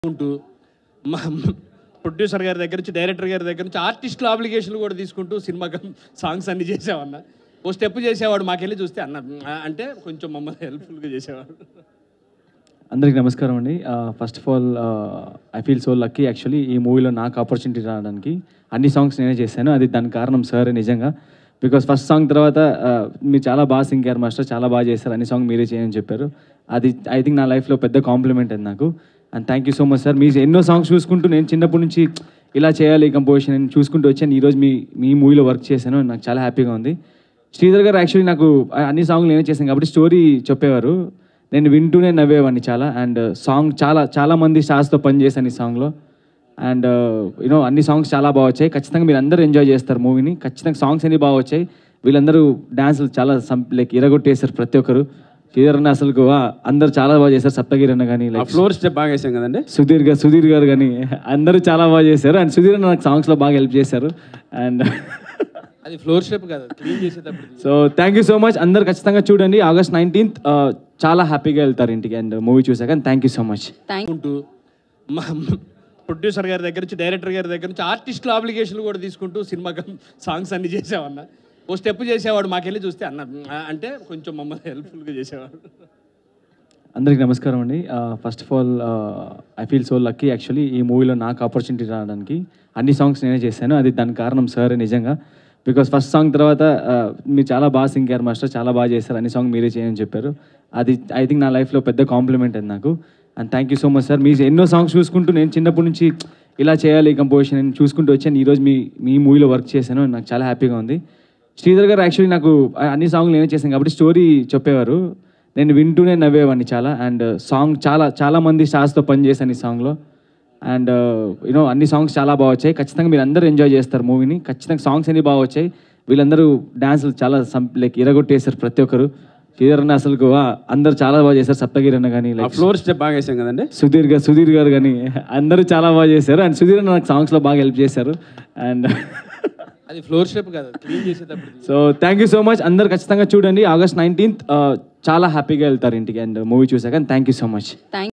ఉంటూ మా ప్రొడ్యూసర్ గారి దగ్గర నుంచి డైరెక్టర్ గారి దగ్గర నుంచి ఆర్టిస్టుల ఆబ్లిగేషన్లు కూడా తీసుకుంటూ సినిమా సాంగ్స్ అన్ని చేసామన్న ఓ స్టెప్ చేసేవాడు మాకెళ్ళి చూస్తే అన్న "ఆ" అంటే కొంచెం మమ్మల్ని హెల్ప్ఫుల్గా చేసేవాడు అందరికి నమస్కారం అండి first of all I feel so lucky actually ఈ మూవీలో నాకు ఆపర్చునిటీ రావడానికి అన్ని సాంగ్స్ నేనే చేశాను అది దానికి కారణం సార్ నిజంగా బికాస్ ఫస్ట్ సాంగ్ తర్వాత uh, మీరు చాలా బాగా సింగారు మాస్టర్ చాలా బాగా చేశారు అన్ని సాంగ్ మీరే చేయని చెప్పారు అది ఐ థింక్ నా లైఫ్లో పెద్ద కాంప్లిమెంట్ అది నాకు and thank you so much sir మీ ఎన్నో సాంగ్స్ చూసుకుంటూ నేను చిన్నప్పటి నుంచి ఇలా చేయాలి కంపోజిషన్ అని చూసుకుంటూ వచ్చాను ఈరోజు మీ మీ మూవీలో వర్క్ చేశాను నాకు చాలా హ్యాపీగా ఉంది శ్రీధర్ గారు యాక్చువల్లీ నాకు అన్ని సాంగ్లు నేనే చేశాను కాబట్టి స్టోరీ చెప్పేవారు నేను వింటూనే నవ్వేవాడిని చాలా అండ్ సాంగ్ చాలా చాలా మంది స్టార్స్తో పనిచేశాను ఈ సాంగ్లో అండ్ యూనో అన్ని సాంగ్స్ చాలా బాగా వచ్చాయి ఖచ్చితంగా మీరు అందరూ ఎంజాయ్ చేస్తారు మూవీని ఖచ్చితంగా సాంగ్స్ అన్ని బాగా వచ్చాయి వీళ్ళందరూ డాన్సులు చాలా లైక్ ఇరగొట్టేశారు ప్రతి ఒక్కరు శ్రీధర్ అన్న అసలు అందరూ చాలా బాగా చేశారు సప్తగిరి అన్న కానీ ఆ లైక్ ఫ్లోర్ స్టెప్ బాగా వేసాం కదండి సుధీర్ గారు సుధీర్ గారు కానీ అందరూ చాలా బాగా చేశారు అండ్ సుధీర్ అన్న నాకు సాంగ్స్లో బాగా హెల్ప్ చేశారు అండ్ అది ఫ్లోర్ స్టెప్ కాదు క్లీన్ చేసేటప్పుడు so thank you so much అందరు ఖచ్చితంగా చూడండి ఆగస్ట్ నైన్టీన్త్ చాలా హ్యాపీగా వెళ్తారు ఇంటికి అండ్ మూవీ చూసాక థ్యాంక్ యూ సో మచ్ ఉంటూ మా ప్రొడ్యూసర్ గారి దగ్గర నుంచి డైరెక్టర్ గారి దగ్గర నుంచి ఆర్టిస్టుల ఆబ్లిగేషన్లు కూడా తీసుకుంటూ సినిమా సాంగ్స్ అన్ని చేసామన్న ఓ స్టెప్ చేసేవాడు మాకెళ్ళి చూస్తే అన్న "ఆ" అంటే కొంచెం మమ్మల్ని హెల్ప్ఫుల్గా చేసేవాడు అందరికి నమస్కారం అండి first of all I feel so lucky actually ఈ మూవీలో నాకు ఆపర్చునిటీ రావడానికి అన్ని సాంగ్స్ నేనే చేశాను అది దానికి కారణం సార్ నిజంగా బికాస్ ఫస్ట్ సాంగ్ తర్వాత uh, మీరు చాలా బాగా సింగారు మాస్టర్ చాలా బాగా చేశారు అన్ని సాంగ్ మీరే చేయని చెప్పారు అది ఐ థింక్ నా లైఫ్లో పెద్ద కాంప్లిమెంట్ అది నాకు and thank you so much sir మీ ఎన్నో సాంగ్స్ చూసుకుంటూ నేను చిన్నప్పటి నుంచి ఇలా చేయాలి కంపోజిషన్ అని చూసుకుంటూ వచ్చాను ఈరోజు మీ మీ మూవీలో వర్క్ చేశాను నాకు చాలా హ్యాపీగా ఉంది శ్రీధర్ గారు యాక్చువల్లీ నాకు అన్ని సాంగ్లు నేనే చేశాను కాబట్టి స్టోరీ చెప్పేవారు నేను వింటూనే నవ్వేవాడిని చాలా అండ్ సాంగ్ చాలా చాలా మంది స్టార్స్తో పనిచేశాను ఈ సాంగ్లో అండ్ యూనో అన్ని సాంగ్స్ చాలా బాగా వచ్చాయి ఖచ్చితంగా మీరు అందరూ ఎంజాయ్ చేస్తారు మూవీని ఖచ్చితంగా సాంగ్స్ అన్ని బాగా వచ్చాయి వీళ్ళందరూ డాన్సులు చాలా లైక్ ఇరగొట్టేశారు ప్రతి ఒక్కరు శ్రీధర్ అన్న అసలు అందరూ చాలా బాగా చేశారు సప్తగిరి అన్న కానీ ఆ లైక్ ఫ్లోర్ స్టెప్ బాగా వేసాం కదండి సుధీర్ గారు సుధీర్ గారు కానీ అందరూ చాలా బాగా చేశారు అండ్ సుధీర్ అన్న నాకు సాంగ్స్లో బాగా హెల్ప్ చేశారు అండ్ అది ఫ్లోర్ స్టెప్ కాదు క్లీన్ చేసేటప్పుడు so thank you so much అందరు ఖచ్చితంగా చూడండి ఆగస్ట్ నైన్టీన్త్ చాలా హ్యాపీగా వెళ్తారు ఇంటికి అండ్ మూవీ చూసాక thank you so much thank